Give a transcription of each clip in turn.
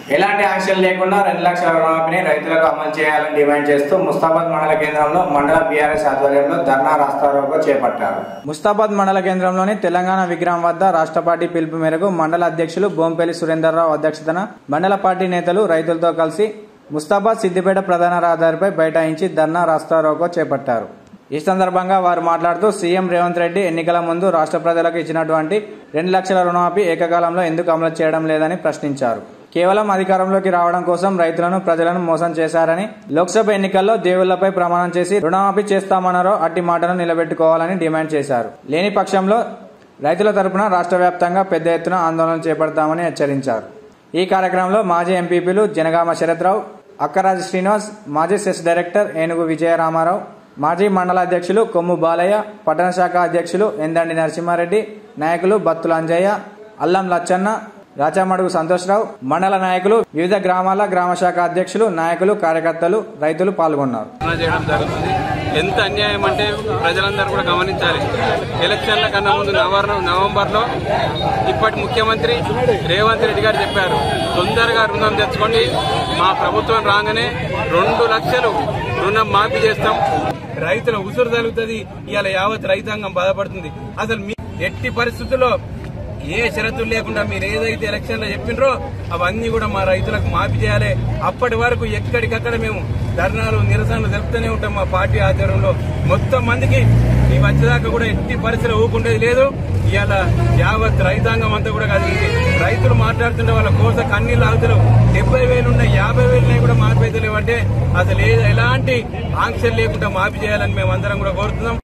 ఎలాంటి ఆంక్షలు లేకుండా రెండు లక్షల రుణమాఫీని రైతులకు అమలు చేయాలని డిమాండ్ చేస్తూ ముస్తాబాద్ మండల కేంద్రంలో మండల బీఆర్ఎస్ ఆధ్వర్యంలో ధర్నా రాస్తారోకో చేపట్టారు ముస్తాబాద్ మండల కేంద్రంలోని తెలంగాణ విగ్రహం వద్ద రాష్ట్ర పార్టీ పిలుపు మేరకు మండల అధ్యక్షులు బోంపల్లి సురేందర్రావు అధ్యక్షతన మండల పార్టీ నేతలు రైతులతో కలిసి ముస్తాబాద్ సిద్దిపేట ప్రధాన రహదారిపై బైఠాయించి ధర్నా రాస్తారోకో చేపట్టారు ఈ సందర్భంగా వారు మాట్లాడుతూ సీఎం రేవంత్ రెడ్డి ఎన్నికల ముందు రాష్ట్ర ప్రజలకు ఇచ్చినటువంటి రెండు లక్షల రుణమాఫీ ఏకకాలంలో ఎందుకు అమలు చేయడం లేదని ప్రశ్నించారు కేవలం అధికారంలోకి రావడం కోసం రైతులను ప్రజలను మోసం చేశారని లోక్సభ ఎన్నికల్లో దేవుళ్లపై ప్రమాణం చేసి రుణమాఫీ చేస్తామన్నారో అట్టి మాటను నిలబెట్టుకోవాలని డిమాండ్ చేశారు లేని పక్షంలో రైతుల తరపున రాష్ట్ర వ్యాప్తంగా పెద్ద ఎత్తున ఆందోళన చేపడతామని హెచ్చరించారు ఈ కార్యక్రమంలో మాజీ ఎంపీపీలు జనగామ శరత్రావు అక్కరాజు శ్రీనివాస్ మాజీ సెస్ డైరెక్టర్ ఏనుగు విజయరామారావు మాజీ మండల అధ్యక్షులు కొమ్ము బాలయ్య పట్టణ శాఖ అధ్యక్షులు ఎందండి నరసింహారెడ్డి నాయకులు బత్తుల అంజయ్య అల్లం లచ్చన్న రాచామడుగు సంతోష్రావు మండల నాయకులు వివిధ గ్రామాల గ్రామ శాఖ అధ్యక్షులు నాయకులు కార్యకర్తలు రైతులు పాల్గొన్నారు ధర్నా చేయడం జరుగుతుంది ఎంత అన్యాయం అంటే ప్రజలందరూ కూడా గమనించాలి ఎలక్షన్ల కన్నా ముందు నవంబర్ నవంబర్లో ఇప్పటి ముఖ్యమంత్రి రేవంత్ రెడ్డి గారు చెప్పారు తొందరగా రుణం తెచ్చుకోండి మా ప్రభుత్వం రాగానే రెండు లక్షలు రుణం మాఫీ చేస్తాం రైతుల ఉసురు తగులుతుంది ఇవాళ యావత్ రైతాంగం బాధపడుతుంది అసలు మీ ఎట్టి పరిస్థితుల్లో ఏ షరతులు లేకుండా మీరు ఏదైతే ఎలక్షన్ లో చెప్పినరో అవన్నీ కూడా మా రైతులకు మాఫీ చేయాలి అప్పటి వరకు ఎక్కడికక్కడ మేము ధర్నాలు నిరసనలు జరుపుతూనే ఉంటాం మా పార్టీ ఆధ్వర్యంలో మొత్తం మందికి ఈ వచ్చేదాకా కూడా ఎట్టి పరిస్థితులు ఊకుండేది లేదు ఇవాళ యావత్ రైతాంగం అంతా కూడా కలిగింది రైతులు మాట్లాడుతుంటే వాళ్ళ కోస కన్నీళ్ళు ఆగుతారు డెబ్బై వేలు ఉన్న యాభై వేలు కూడా మాఫీ అయితే లేవంటే అసలు ఏ- ఎలాంటి ఆంక్షలు లేకుండా మాఫీ చేయాలని మేము అందరం కూడా కోరుతున్నాం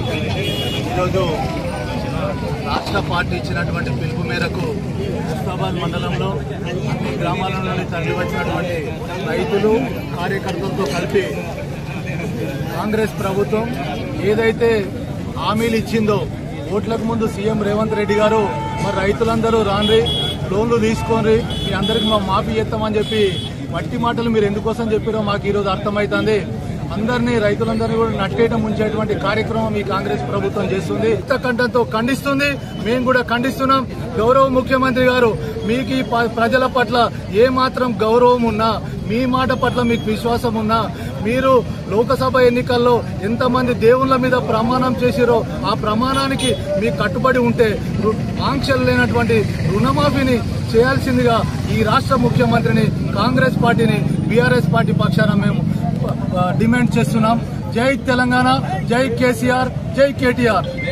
ఈరోజు రాష్ట్ర పార్టీ ఇచ్చినటువంటి పిలుపు మేరకు ముస్తాబాద్ మండలంలో అన్ని గ్రామాల నుండి తరలి వచ్చినటువంటి రైతులు కార్యకర్తలతో కలిపి కాంగ్రెస్ ప్రభుత్వం ఏదైతే హామీలు ఇచ్చిందో ఓట్లకు ముందు సీఎం రేవంత్ రెడ్డి గారు మరి రైతులందరూ రాండ్రి లోన్లు తీసుకోండి మీ అందరికి మా మాఫీ చేస్తామని చెప్పి మట్టి మాటలు మీరు ఎందుకోసం చెప్పారో మాకు ఈరోజు అర్థమవుతుంది అందరినీ రైతులందరినీ కూడా నట్టేయటం ఉంచేటువంటి కార్యక్రమం ఈ కాంగ్రెస్ ప్రభుత్వం చేస్తుంది ఇంత కంఠంతో ఖండిస్తుంది మేము కూడా ఖండిస్తున్నాం గౌరవ ముఖ్యమంత్రి గారు మీకు ఈ ప- ప్రజల పట్ల ఏ మాత్రం గౌరవం ఉన్నా మీ మాట పట్ల మీకు విశ్వాసం ఉన్నా మీరు లోకసభ ఎన్నికల్లో ఎంతమంది దేవుళ్ళ మీద ప్రమాణం చేసిరో ఆ ప్రమాణానికి మీకు కట్టుబడి ఉంటే రు- ఆంక్షలు లేనటువంటి రుణమాఫీని చేయాల్సిందిగా ఈ రాష్ట్ర ముఖ్యమంత్రిని కాంగ్రెస్ పార్టీని బీఆర్ఎస్ పార్టీ పక్షాన మేము ఆ, డిమాండ్ చేస్తున్నాం జై తెలంగాణ జై కేసీఆర్ జై కేటీఆర్